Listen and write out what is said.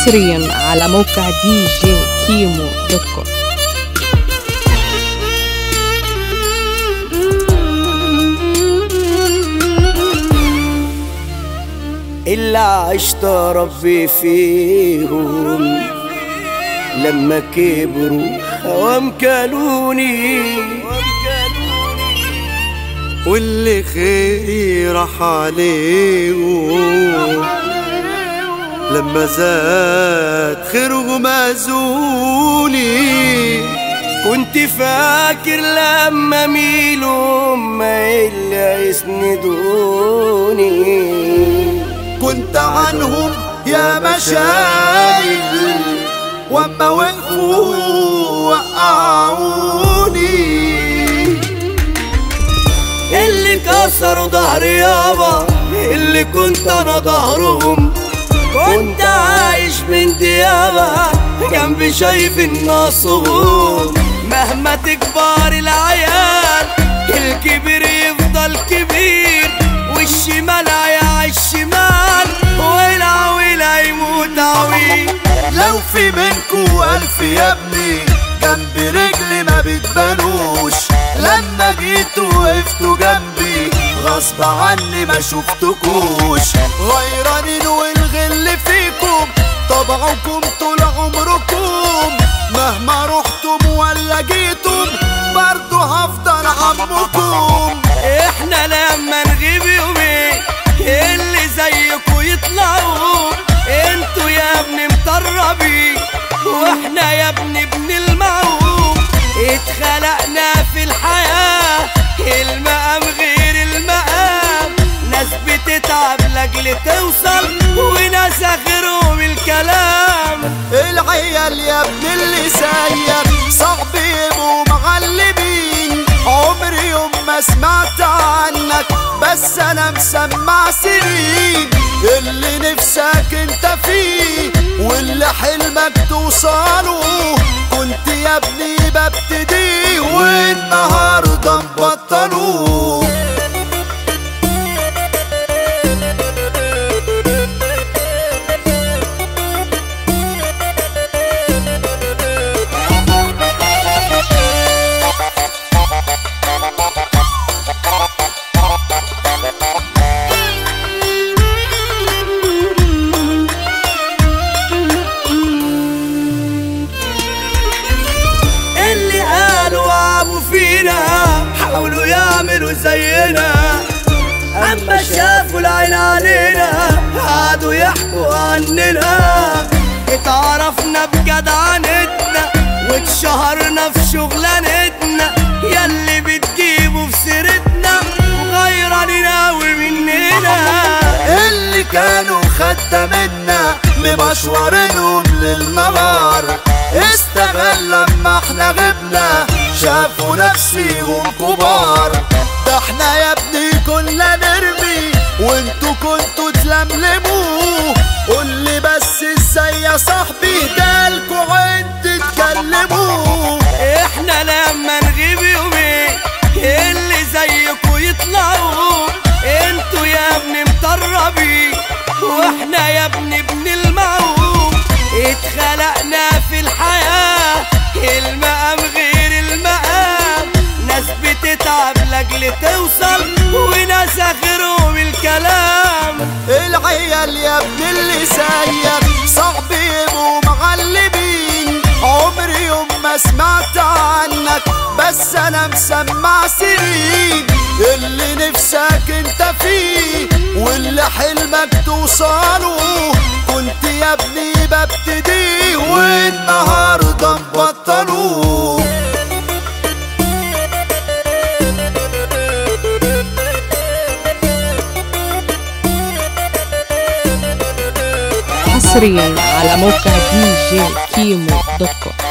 حصريا على موقع دي جي كيمو دوت كوم اللي عشت ربي فيهم لما كبروا هوام كلوني واللي خيري راح عليهم لما زاد خيرهم أزوني كنت فاكر لما ميلهم ما اللي يسندوني كنت عنهم يا مشايل وما وقفوا وقعوني اللي كسروا ظهري يابا اللي كنت انا ظهرهم كنت عايش من ديابة جنبي شايف الناصهم مهما تكبر العيال الكبير يفضل كبير والشمال هيعيش شمال والعويل هيموت عويل لو في منكو ألف يا ابني جنب رجلي ما بتبانوش لما جيت وقفتوا جنبي غصب عني ما شفتكوش غيرانين والغل فيكم طبعكم طول عمركم مهما رحتم ولا جيتم برضو هفضل عمكم احنا لما نغيب يومين اللي زيكوا يطلعوا انتوا يا ابني مطربين واحنا يا ابني ابن المعوق اتخلقنا في الحياة المقام غير المقام ناس بتتعب لاجل توصل وناس اخرهم الكلام العيال يا ابن اللي سير صعب يبقوا معلمين عمري يوم ما سمعت عنك بس انا مسمع سنين اللي نفسك انت فيه واللي حلمك توصله كنت يا ابني ببتدي والنهارده مبطلوه اللي قالوا عابوا فينا حاولوا يعملوا زينا اما شافوا العين علينا قعدوا يحكوا عننا اتعرفنا بجدعنتنا واتشهرنا في شغلانتنا ياللي بتجيبوا في سيرتنا وغيرانين اوي مننا اللي كانوا خدامنا مبشورينهم للنهار استغل لما احنا غبنا شافوا نفسيهم كبار ده احنا يا ابني كنا نرمي وانتوا كنتوا تلملموا قول لي بس ازاي يا صاحبي جالكوا عد تكلموا احنا لما نغيب يومين اللي زيكوا يطلعوا انتوا يا ابني مطربين واحنا يا ابني ابن المعوق اتخلقنا في الحياة المقام غير المقام ناس بتتعب لاجل توصل وناس اخرهم الكلام العيال يا ابن اللي سير صعب يبقوا معلمين عمري يوم ما سمعت عنك بس انا مسمع سنين اللي نفسك انت فيه واللي حلمك توصله كنت يا ابني ببتدي والنهارده مبطلوه حصريا على موقع دي جي كيمو دوت كوم